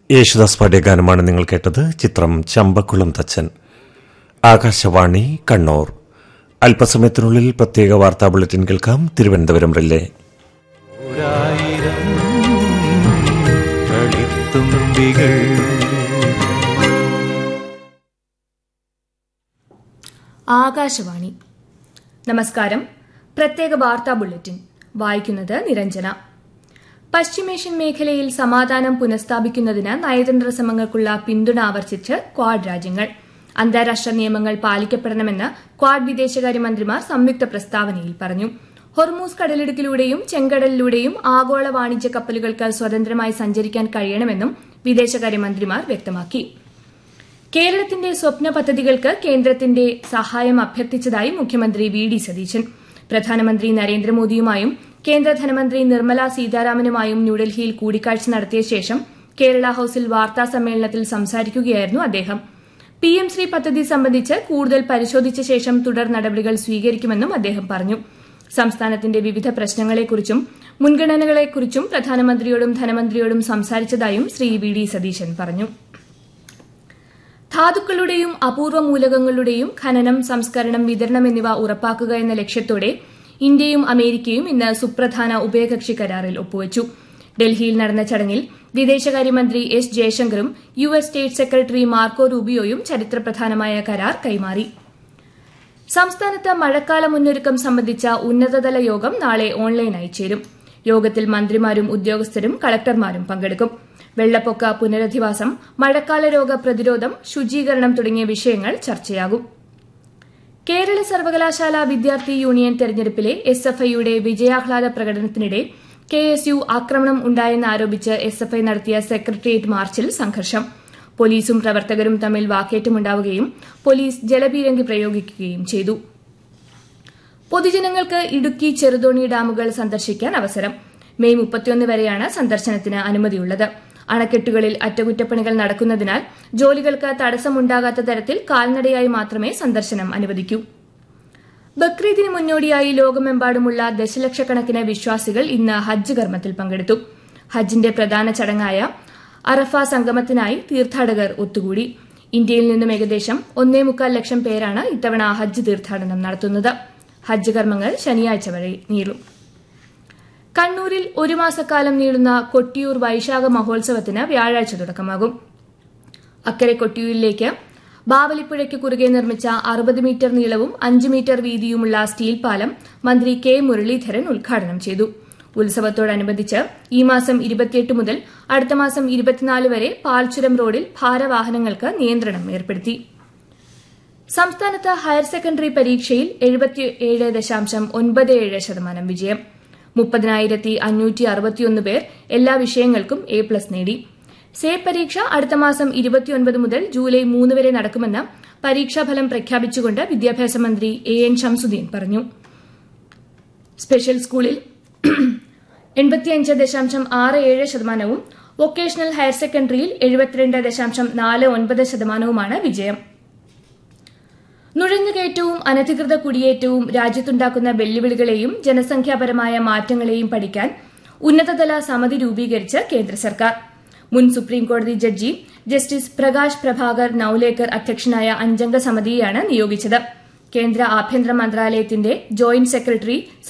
യേശുദാസ് പാടിയ ഗാനമാണ് നിങ്ങൾ കേട്ടത് ചിത്രം ചമ്പക്കുളം തച്ചൻ ആകാശവാണി കണ്ണൂർ അല്പസമയത്തിനുള്ളിൽ പ്രത്യേക വാർത്താ ബുള്ളറ്റിൻ കേൾക്കാം തിരുവനന്തപുരം റില്ലേ ഒരായിരം കളിത്തുമ്പികൾ ആകാശവാണി നമസ്കാരം പ്രത്യേക വാർത്താ ബുള്ളറ്റിൻ വായിക്കുന്നത് നിരഞ്ജന പശ്ചിമേഷ്യൻ മേഖലയിൽ സമാധാനം പുനഃസ്ഥാപിക്കുന്നതിന് നയതന്ത്ര ശ്രമങ്ങൾക്കുള്ള പിന്തുണ ആവർത്തിച്ച് ക്വാഡ് രാജ്യങ്ങൾ അന്താരാഷ്ട്ര നിയമങ്ങൾ പാലിക്കപ്പെടണമെന്ന് ക്വാഡ് വിദേശകാര്യമന്ത്രിമാർ സംയുക്ത പ്രസ്താവനയിൽ പറഞ്ഞു ഹൊർമൂസ് കടലിടുക്കിലൂടെയും ചെങ്കടലിലൂടെയും ആഗോള വാണിജ്യ കപ്പലുകൾക്ക് സ്വതന്ത്രമായി സഞ്ചരിക്കാൻ കഴിയണമെന്നും വിദേശകാര്യമന്ത്രിമാർ വ്യക്തമാക്കി കേരളത്തിന്റെ സ്വപ്ന പദ്ധതികൾക്ക് കേന്ദ്രത്തിന്റെ സഹായം അഭ്യർത്ഥിച്ചതായി മുഖ്യമന്ത്രി വി ഡി സതീശൻ പ്രധാനമന്ത്രി നരേന്ദ്രമോദിയുമായും കേന്ദ്ര ധനമന്ത്രി നിർമ്മല സീതാരാമനുമായും ന്യൂഡൽഹിയിൽ കൂടിക്കാഴ്ച നടത്തിയ ശേഷം കേരള ഹൌസിൽ വാർത്താ സമ്മേളനത്തിൽ സംസാരിക്കുകയായിരുന്നു അദ്ദേഹം പി എം ശ്രീ പദ്ധതി സംബന്ധിച്ച് കൂടുതൽ പരിശോധിച്ച ശേഷം തുടർ നടപടികൾ സ്വീകരിക്കുമെന്നും അദ്ദേഹം പറഞ്ഞു സംസ്ഥാനത്തിന്റെ വിവിധ പ്രശ്നങ്ങളെക്കുറിച്ചും മുൻഗണനകളെക്കുറിച്ചും പ്രധാനമന്ത്രിയോടും ധനമന്ത്രിയോടും സംസാരിച്ചതായും ശ്രീ വി ഡി സതീശൻ പറഞ്ഞു ധാതുക്കളുടെയും അപൂർവ മൂലകങ്ങളുടെയും ഖനനം സംസ്കരണം വിതരണം എന്നിവ ഉറപ്പാക്കുക എന്ന ലക്ഷ്യത്തോടെ ഇന്ത്യയും അമേരിക്കയും ഇന്ന് സുപ്രധാന ഉഭയകക്ഷി കരാറിൽ ഒപ്പുവച്ചു ഡൽഹിയിൽ നടന്ന ചടങ്ങിൽ വിദേശകാര്യമന്ത്രി എസ് ജയശങ്കറും U S state secretary Marco റൂബിയോയും ചരിത്രപ്രധാനമായ കരാർ കൈമാറി സംസ്ഥാനത്ത് മഴക്കാല മുന്നൊരുക്കം സംബന്ധിച്ച ഉന്നതതല യോഗം നാളെ ഓൺലൈനായി ചേരും യോഗത്തിൽ മന്ത്രിമാരും ഉദ്യോഗസ്ഥരും കളക്ടർമാരും പങ്കെടുക്കും വെള്ളപ്പൊക്ക പുനരധിവാസം മഴക്കാല രോഗ പ്രതിരോധം ശുചീകരണം തുടങ്ങിയ വിഷയങ്ങൾ ചർച്ചയാകും കേരള സർവകലാശാല വിദ്യാർത്ഥി യൂണിയൻ തെരഞ്ഞെടുപ്പിലെ എസ് എഫ് ഐയുടെ വിജയാഹ്ലാദ പ്രകടനത്തിനിടെ കെ എസ് യു ആക്രമണം ഉണ്ടായെന്ന് ആരോപിച്ച് എസ് എഫ് ഐ നടത്തിയ സെക്രട്ടേറിയറ്റ് മാർച്ചിൽ സംഘർഷം പോലീസും പ്രവർത്തകരും തമ്മിൽ വാക്കേറ്റമുണ്ടാവുകയും പോലീസ് ജലപീരങ്കി പ്രയോഗിക്കുകയും ചെയ്തു പൊതുജനങ്ങൾക്ക് ഇടുക്കി ചെറുതോണി ഡാമുകൾ സന്ദർശിക്കാൻ അവസരം മെയ് മുപ്പത്തിയൊന്ന് വരെയാണ് സന്ദർശനത്തിന് അനുമതിയുള്ളത് അണക്കെട്ടുകളിൽ അറ്റകുറ്റപ്പണികൾ നടക്കുന്നതിനാൽ ജോലികൾക്ക് തടസ്സമുണ്ടാകാത്ത തരത്തിൽ കാൽനടയായി മാത്രമേ സന്ദർശനം അനുവദിക്കൂ ബക്രീദിന് മുന്നോടിയായി ലോകമെമ്പാടുമുള്ള ദശലക്ഷക്കണക്കിന് വിശ്വാസികൾ ഇന്ന് ഹജ്ജ് കർമ്മത്തിൽ പങ്കെടുത്തു ഹജ്ജിന്റെ പ്രധാന ചടങ്ങായ അറഫ സംഗമത്തിനായി തീർത്ഥാടകർ ഒത്തുകൂടി ഇന്ത്യയിൽ നിന്നും ഏകദേശം ഒന്നേ മുക്കാൽ ലക്ഷം പേരാണ് ഇത്തവണ ഹജ്ജ് തീർത്ഥാടനം നടത്തുന്നത് ഹജ്ജ് കർമ്മങ്ങൾ ശനിയാഴ്ച വരെ നീളും കണ്ണൂരിൽ ഒരു മാസക്കാലം നീളുന്ന കൊട്ടിയൂർ വൈശാഖ മഹോത്സവത്തിന് വ്യാഴാഴ്ച തുടക്കമാകും അക്കരെ കൊട്ടിയൂരിലേക്ക് ബാവലിപ്പുഴയ്ക്ക് കുറുകെ നിർമ്മിച്ച അറുപത് മീറ്റർ നീളവും അഞ്ച് മീറ്റർ വീതിയുമുള്ള സ്റ്റീൽ പാലം മന്ത്രി കെ മുരളീധരൻ ഉദ്ഘാടനം ചെയ്തു ഉത്സവത്തോടനുബന്ധിച്ച് ഈ മാസം ഇരുപത്തിയെട്ട് മുതൽ അടുത്ത മാസം ഇരുപത്തിനാല് വരെ പാൽച്ചുരം റോഡിൽ ഭാരവാഹനങ്ങൾക്ക് നിയന്ത്രണം ഏർപ്പെടുത്തി സംസ്ഥാനത്ത് ഹയർ സെക്കൻഡറി പരീക്ഷയിൽ എഴുപത്തിയേഴ് ദശാംശം ഒൻപത് ഏഴ് ശതമാനം വിജയം മുപ്പതിനായിരത്തി അഞ്ഞൂറ്റി അറുപത്തിയൊന്ന് പേർ എല്ലാ വിഷയങ്ങൾക്കും എ പ്ലസ് നേടി സേ പരീക്ഷ അടുത്ത മാസം ഇരുപത്തിയൊൻപത് മുതൽ ജൂലൈ മൂന്ന് വരെ നടക്കുമെന്ന് പരീക്ഷാഫലം പ്രഖ്യാപിച്ചുകൊണ്ട് വിദ്യാഭ്യാസ മന്ത്രി എ എൻ ഷംസുദ്ദീൻ പറഞ്ഞു സ്പെഷ്യൽ സ്കൂളിൽ എൺപത്തിയഞ്ച് ദശാംശം ആറ് ഏഴ് ശതമാനവും വൊക്കേഷണൽ ഹയർ സെക്കൻഡറിയിൽ എഴുപത്തിരണ്ട് ദശാംശം നാല് ഒൻപത് ശതമാനവുമാണ് വിജയം നുഴഞ്ഞുകയറ്റവും അനധികൃത കുടിയേറ്റവും രാജ്യത്തുണ്ടാക്കുന്ന വെല്ലുവിളികളെയും ജനസംഖ്യാപരമായ മാറ്റങ്ങളെയും പഠിക്കാൻ ഉന്നതതല സമിതി രൂപീകരിച്ച് കേന്ദ്ര സർക്കാർ മുൻ സുപ്രീംകോടതി ജഡ്ജി ജസ്റ്റിസ് പ്രകാശ് പ്രഭാകർ നൌലേക്കർ അധ്യക്ഷനായ അഞ്ചംഗ സമിതിയെയാണ് നിയോഗിച്ചത് കേന്ദ്ര ആഭ്യന്തര മന്ത്രാലയത്തിന്റെ ജോയിന്റ് സെക്രട്ടറി